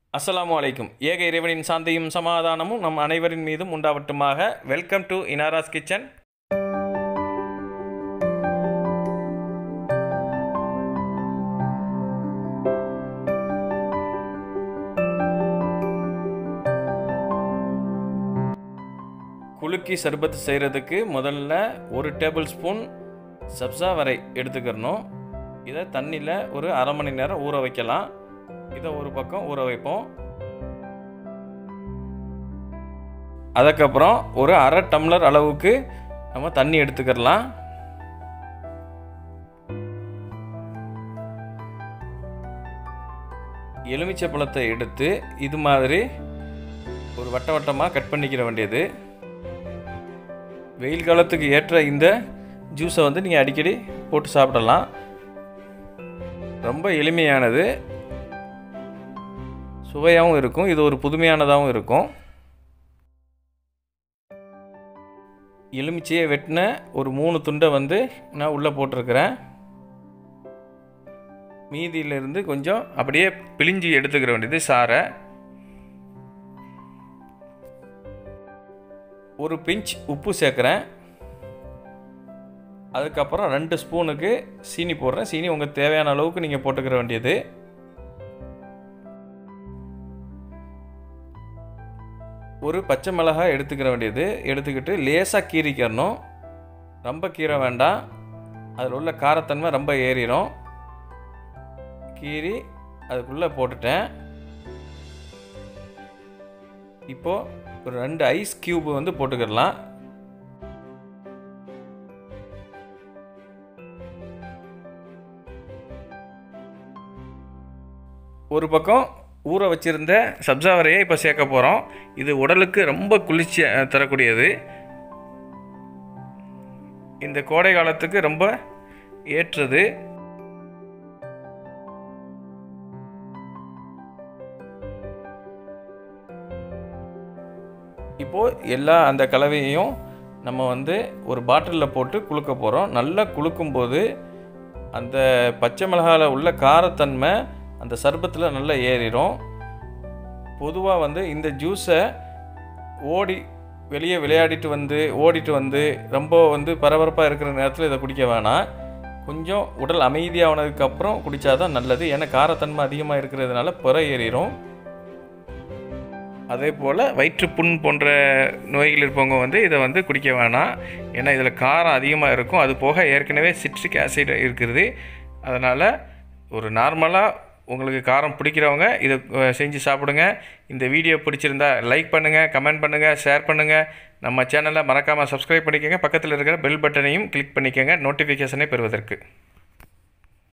அஸ்ஸலாமு அலைக்கும் ஏக இறைவனின் சாந்தியும் சமாதானமும் நம் அனைவரின் மீதும் உண்டாவட்டுமாக வெல்கம் டு இனாராஸ் கிச்சன் குலுக்கி சர்பத் செய்கிறதுக்கு முதல்ல ஒரு டேபிள் ஸ்பூன் சப்ஸா வரை எடுத்துக்கிறணும் இதை தண்ணியில் ஒரு அரை மணி நேரம் ஊற வைக்கலாம் இதை ஒரு பக்கம் ஊற வைப்போம் அதுக்கப்புறம் ஒரு அரை டம்ளர் அளவுக்கு நம்ம தண்ணி எடுத்துக்கிடலாம் எலுமிச்சை பழத்தை எடுத்து இது மாதிரி ஒரு வட்ட வட்டமாக கட் பண்ணிக்கிற வேண்டியது வெயில் காலத்துக்கு ஏற்ற இந்த ஜூஸை வந்து நீங்கள் அடிக்கடி போட்டு சாப்பிடலாம் ரொம்ப எளிமையானது சுவையாகவும் இருக்கும் இது ஒரு புதுமையானதாகவும் இருக்கும் எலுமிச்சையை வெட்டின ஒரு மூணு துண்டை வந்து நான் உள்ளே போட்டிருக்கிறேன் மீதியிலிருந்து கொஞ்சம் அப்படியே பிழிஞ்சு எடுத்துக்கிற வேண்டியது சாரை ஒரு பிஞ்ச் உப்பு சேர்க்குறேன் அதுக்கப்புறம் ரெண்டு ஸ்பூனுக்கு சீனி போடுறேன் சீனி உங்கள் தேவையான அளவுக்கு நீங்கள் போட்டுக்கிற வேண்டியது ஒரு பச்சை மிளகாய் எடுத்துக்கிற வேண்டியது எடுத்துக்கிட்டு லேசாக கீரிக்கிறணும் ரொம்ப கீரை வேண்டாம் அதில் உள்ள காரத்தன்மை ரொம்ப ஏறிடும் கீரி அதுக்குள்ளே போட்டுட்டேன் இப்போது ஒரு ரெண்டு ஐஸ் க்யூப் வந்து போட்டுக்கிடலாம் ஒரு பக்கம் ஊற வச்சுருந்த சப்ஜா வரையை இப்போ சேர்க்க போகிறோம் இது உடலுக்கு ரொம்ப குளிர்ச்சி தரக்கூடியது இந்த கோடை காலத்துக்கு ரொம்ப ஏற்றது இப்போது எல்லா அந்த கலவையையும் நம்ம வந்து ஒரு பாட்டிலில் போட்டு குளுக்க போகிறோம் நல்லா குளுக்கும்போது அந்த பச்சை மிளகாவில் உள்ள காரத்தன்மை அந்த சர்பத்தில் நல்லா ஏறிடும் பொதுவாக வந்து இந்த ஜூஸை ஓடி வெளியே விளையாடிட்டு வந்து ஓடிட்டு வந்து ரொம்ப வந்து பரபரப்பாக இருக்கிற நேரத்தில் இதை குடிக்க வேணாம் கொஞ்சம் உடல் அமைதியானதுக்கப்புறம் குடித்தாதான் நல்லது ஏன்னா காரத்தன்மை அதிகமாக இருக்கிறதுனால புற ஏறிடும் அதே போல் வயிற்றுப்புண் போன்ற நோய்கள் இருப்பவங்க வந்து இதை வந்து குடிக்க வேணாம் ஏன்னா இதில் காரம் அதிகமாக இருக்கும் அது போக ஏற்கனவே சிட்ரிக் ஆசிட் இருக்குது அதனால் ஒரு நார்மலாக உங்களுக்கு காரம் பிடிக்கிறவங்க இதை செஞ்சு சாப்பிடுங்க இந்த வீடியோ பிடிச்சிருந்தா லைக் பண்ணுங்கள் கமெண்ட் பண்ணுங்கள் ஷேர் பண்ணுங்கள் நம்ம சேனலை மறக்காமல் சப்ஸ்கிரைப் பண்ணிக்கோங்க பக்கத்தில் இருக்கிற பெல் பட்டனையும் கிளிக் பண்ணிக்கோங்க நோட்டிஃபிகேஷனை பெறுவதற்கு